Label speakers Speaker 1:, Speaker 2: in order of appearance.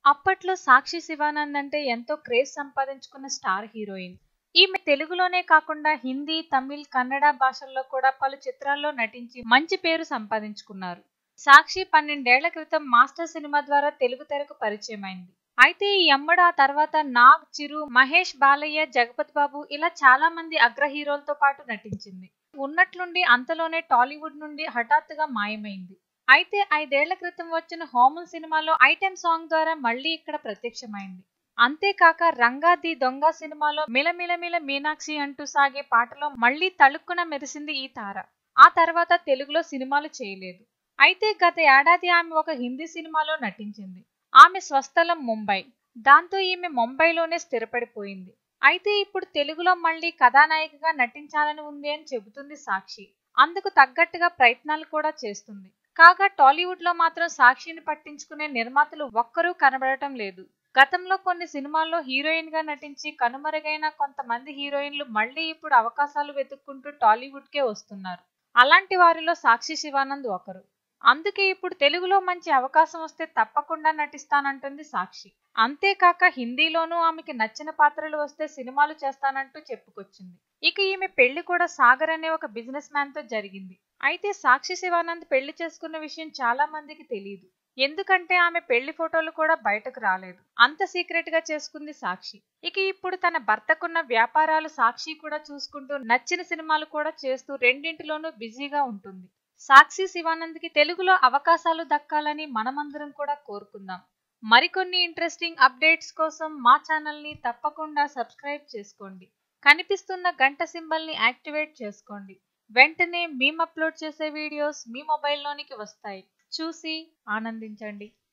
Speaker 1: అప్పట్లో సాక్షి శివానంద్ అంటే ఎంతో క్రేజ్ సంపాదించుకున్న స్టార్ హీరోయిన్ ఈమె తెలుగులోనే కాకుండా హిందీ తమిళ్ కన్నడ భాషల్లో కూడా పలు చిత్రాల్లో నటించి మంచి పేరు సంపాదించుకున్నారు సాక్షి పన్నెండేళ్ల క్రితం మాస్టర్ సినిమా ద్వారా తెలుగు తెరకు పరిచయమైంది అయితే ఈ అమ్మడు ఆ తర్వాత నాగ్ చిరు మహేష్ బాలయ్య జగపతి బాబు ఇలా చాలా మంది అగ్ర హీరోలతో పాటు నటించింది ఉన్నట్లుండి అంతలోనే టాలీవుడ్ నుండి హఠాత్తుగా మాయమైంది అయితే ఐదేళ్ల క్రితం వచ్చిన హోమల్ సినిమాలో ఐటెం సాంగ్ ద్వారా మళ్ళీ ఇక్కడ ప్రత్యక్షమైంది అంతేకాక రంగా ది దొంగ సినిమాలో మిలమిలమిల మీనాక్షి అంటూ సాగే పాటలో మళ్ళీ తళుక్కున మెరిసింది ఈ తార ఆ తర్వాత తెలుగులో సినిమాలు చేయలేదు అయితే గత ఏడాది ఆమె ఒక హిందీ సినిమాలో నటించింది ఆమె స్వస్థలం ముంబై దాంతో ఈమె ముంబైలోనే స్థిరపడిపోయింది అయితే ఇప్పుడు తెలుగులో మళ్ళీ కథానాయికగా నటించాలని ఉంది అని చెబుతుంది సాక్షి అందుకు తగ్గట్టుగా ప్రయత్నాలు కూడా చేస్తుంది కాగా టాలీవుడ్ లో మాత్రం సాక్షిని పట్టించుకునే నిర్మాతలు ఒక్కరూ కనబడటం లేదు గతంలో కొన్ని సినిమాల్లో హీరోయిన్ గా నటించి కనుమరుగైన కొంతమంది హీరోయిన్లు మళ్ళీ ఇప్పుడు అవకాశాలు వెతుక్కుంటూ టాలీవుడ్ కే వస్తున్నారు అలాంటి వారిలో సాక్షి శివానంద్ ఒకరు అందుకే ఇప్పుడు తెలుగులో మంచి అవకాశం వస్తే తప్పకుండా నటిస్తానంటుంది సాక్షి అంతేకాక హిందీలోనూ ఆమెకి నచ్చిన పాత్రలు వస్తే సినిమాలు చేస్తానంటూ చెప్పుకొచ్చింది ఇక ఈమె పెళ్లి కూడా సాగర్ అనే ఒక బిజినెస్ మ్యాన్ తో జరిగింది అయితే సాక్షి శివానంద్ పెళ్లి చేసుకున్న విషయం చాలా మందికి తెలియదు ఎందుకంటే ఆమె పెళ్లి ఫోటోలు కూడా బయటకు రాలేదు అంత సీక్రెట్ గా చేసుకుంది సాక్షి ఇక ఇప్పుడు తన భర్తకున్న వ్యాపారాలు సాక్షి కూడా చూసుకుంటూ నచ్చిన సినిమాలు కూడా చేస్తూ రెండింటిలోనూ బిజీగా ఉంటుంది సాక్షి శివానంద్కి తెలుగులో అవకాశాలు దక్కాలని మనమందరం కూడా కోరుకుందాం మరికొన్ని ఇంట్రెస్టింగ్ అప్డేట్స్ కోసం మా ఛానల్ని తప్పకుండా సబ్స్క్రైబ్ చేసుకోండి కనిపిస్తున్న గంట సింబల్ని యాక్టివేట్ చేసుకోండి వెంటనే మేము అప్లోడ్ చేసే వీడియోస్ మీ మొబైల్లోనికి వస్తాయి చూసి ఆనందించండి